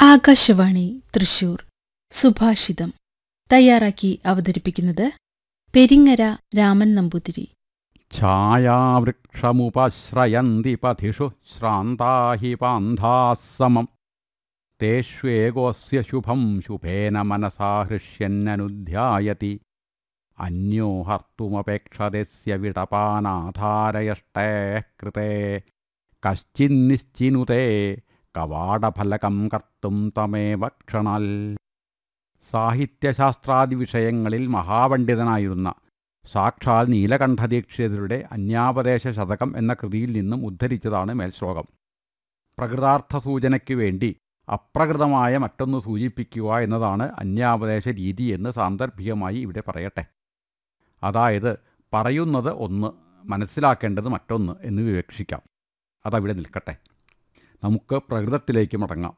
ആകാശവാണി തൃശൂർ സുഭാഷിതം തയ്യാറാക്കി അവതരിപ്പിക്കുന്നത് പെരിങ്ങര രാമൻ നമ്പൂതിരി ഛായാവൃക്ഷമുപശ്രയന്തി പഥിഷു ശ്രാന്താ ഹി പാന്ധാസമം തേഷ്വേകോസ്യ ശുഭം ശുഭേന മനസാ ഹൃഷ്യന്നനുധ്യായതി അന്യോ ഹർത്തുമപേക്ഷതസ്യ വിടപാനാധാരയഷ്ടേ കൃതേ കശ്ചിന്നിശ്ചിനുതേ കവാടഫലകം കർത്തും തമേവ ക്ഷണൽ സാഹിത്യശാസ്ത്രാദി വിഷയങ്ങളിൽ മഹാപണ്ഡിതനായിരുന്ന സാക്ഷാൽ നീലകണ്ഠദീക്ഷിതരുടെ അന്യാപദേശ ശതകം എന്ന കൃതിയിൽ നിന്നും ഉദ്ധരിച്ചതാണ് മേൽശ്ലോകം പ്രകൃതാർത്ഥ സൂചനയ്ക്ക് വേണ്ടി അപ്രകൃതമായ മറ്റൊന്ന് സൂചിപ്പിക്കുക എന്നതാണ് അന്യാപദേശ രീതി എന്ന് സാന്ദർഭികമായി ഇവിടെ പറയട്ടെ അതായത് പറയുന്നത് ഒന്ന് മനസ്സിലാക്കേണ്ടത് മറ്റൊന്ന് എന്ന് വിവക്ഷിക്കാം അതവിടെ നിൽക്കട്ടെ നമുക്ക് പ്രകൃതത്തിലേക്ക് മടങ്ങാം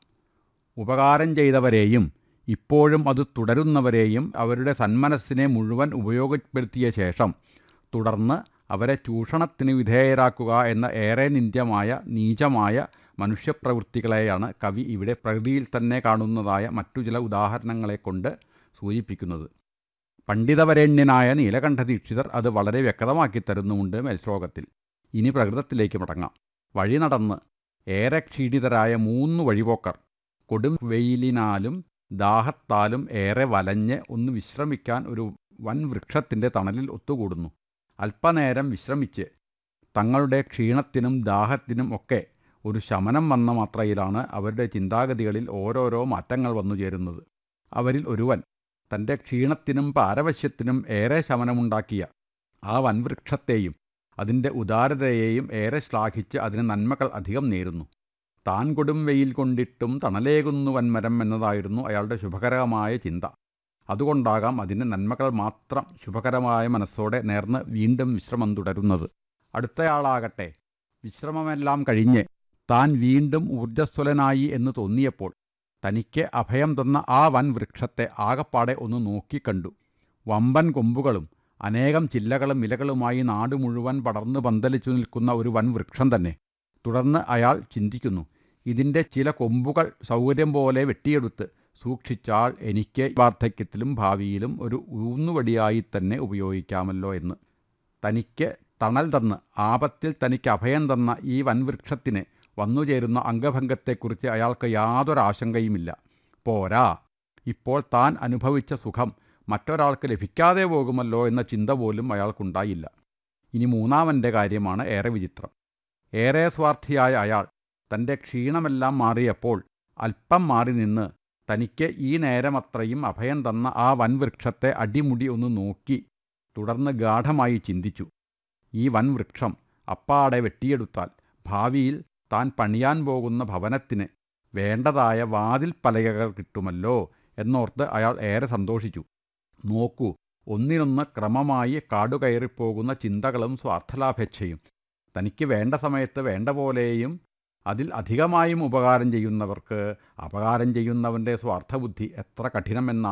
ഉപകാരം ചെയ്തവരെയും ഇപ്പോഴും അത് തുടരുന്നവരെയും അവരുടെ സന്മനസ്സിനെ മുഴുവൻ ഉപയോഗപ്പെടുത്തിയ ശേഷം തുടർന്ന് അവരെ ചൂഷണത്തിന് വിധേയരാക്കുക എന്ന ഏറെ നിന്ദ്യമായ നീചമായ മനുഷ്യപ്രവൃത്തികളെയാണ് കവി ഇവിടെ പ്രകൃതിയിൽ തന്നെ കാണുന്നതായ മറ്റു ചില ഉദാഹരണങ്ങളെ കൊണ്ട് സൂചിപ്പിക്കുന്നത് പണ്ഡിതവരേണ്യനായ നീലകണ്ഠദീക്ഷിതർ അത് വളരെ വ്യക്തമാക്കി തരുന്നുമുണ്ട് മേൽശ്ലോകത്തിൽ ഇനി പ്രകൃതത്തിലേക്ക് മടങ്ങാം വഴി നടന്ന് ഏറെ ക്ഷീണിതരായ മൂന്ന് വഴിപോക്കർ കൊടും വെയിലിനാലും ദാഹത്താലും ഏറെ വലഞ്ഞ് ഒന്ന് വിശ്രമിക്കാൻ ഒരു വൻ വൃക്ഷത്തിൻ്റെ തണലിൽ ഒത്തുകൂടുന്നു അല്പനേരം വിശ്രമിച്ച് തങ്ങളുടെ ക്ഷീണത്തിനും ദാഹത്തിനും ഒക്കെ ഒരു ശമനം വന്ന മാത്രയിലാണ് അവരുടെ ചിന്താഗതികളിൽ ഓരോരോ മാറ്റങ്ങൾ വന്നു ചേരുന്നത് അവരിൽ ഒരുവൻ തൻ്റെ ക്ഷീണത്തിനും പാരവശ്യത്തിനും ഏറെ ശമനമുണ്ടാക്കിയ ആ വൻവൃക്ഷത്തെയും അതിൻ്റെ ഉദാരതയെയും ഏറെ ശ്ലാഘിച്ച് അതിന് നന്മകൾ അധികം നേരുന്നു താൻ കൊടും വെയിൽ കൊണ്ടിട്ടും തണലേകുന്നു വൻമരം എന്നതായിരുന്നു അയാളുടെ ശുഭകരമായ ചിന്ത അതുകൊണ്ടാകാം അതിന് നന്മകൾ മാത്രം ശുഭകരമായ മനസ്സോടെ നേർന്ന് വീണ്ടും വിശ്രമം തുടരുന്നത് അടുത്തയാളാകട്ടെ വിശ്രമമെല്ലാം കഴിഞ്ഞ് താൻ വീണ്ടും ഊർജ്ജസ്വലനായി എന്ന് തോന്നിയപ്പോൾ തനിക്ക് അഭയം തന്ന ആ വൻ വൃക്ഷത്തെ ആകപ്പാടെ ഒന്ന് നോക്കിക്കണ്ടു വമ്പൻ കൊമ്പുകളും അനേകം ചില്ലകളും ഇലകളുമായി നാട് മുഴുവൻ പടർന്നു പന്തലിച്ചു നിൽക്കുന്ന ഒരു വൻ വൃക്ഷം തന്നെ തുടർന്ന് അയാൾ ചിന്തിക്കുന്നു ഇതിൻ്റെ ചില കൊമ്പുകൾ സൗകര്യം പോലെ വെട്ടിയെടുത്ത് സൂക്ഷിച്ചാൽ എനിക്ക് വാർദ്ധക്യത്തിലും ഭാവിയിലും ഒരു ഊന്നുവടിയായി തന്നെ ഉപയോഗിക്കാമല്ലോ എന്ന് തനിക്ക് തണൽ തന്ന് ആപത്തിൽ തനിക്ക് അഭയം തന്ന ഈ വൻവൃക്ഷത്തിന് വന്നുചേരുന്ന അംഗഭംഗത്തെക്കുറിച്ച് അയാൾക്ക് യാതൊരു ആശങ്കയുമില്ല പോരാ ഇപ്പോൾ താൻ അനുഭവിച്ച സുഖം മറ്റൊരാൾക്ക് ലഭിക്കാതെ പോകുമല്ലോ എന്ന ചിന്ത പോലും അയാൾക്കുണ്ടായില്ല ഇനി മൂന്നാമൻ്റെ കാര്യമാണ് ഏറെ വിചിത്രം ഏറെ സ്വാർത്ഥിയായ അയാൾ തൻ്റെ ക്ഷീണമെല്ലാം മാറിയപ്പോൾ അല്പം മാറി നിന്ന് തനിക്ക് ഈ നേരമത്രയും അഭയം തന്ന ആ വൻവൃക്ഷത്തെ അടിമുടി ഒന്ന് നോക്കി തുടർന്ന് ഗാഠമായി ചിന്തിച്ചു ഈ വൻവൃക്ഷം അപ്പാടെ വെട്ടിയെടുത്താൽ ഭാവിയിൽ താൻ പണിയാൻ പോകുന്ന ഭവനത്തിന് വേണ്ടതായ വാതിൽ പലകകൾ കിട്ടുമല്ലോ എന്നോർത്ത് അയാൾ ഏറെ സന്തോഷിച്ചു നോക്കൂ ഒന്നിനൊന്ന് ക്രമമായി കാടുകയറിപ്പോകുന്ന ചിന്തകളും സ്വാർത്ഥലാഭേച്ഛയും തനിക്ക് വേണ്ട സമയത്ത് വേണ്ട പോലെയും അതിൽ അധികമായും ഉപകാരം ചെയ്യുന്നവർക്ക് അപകാരം ചെയ്യുന്നവൻ്റെ സ്വാർത്ഥബുദ്ധി എത്ര കഠിനമെന്നാണ്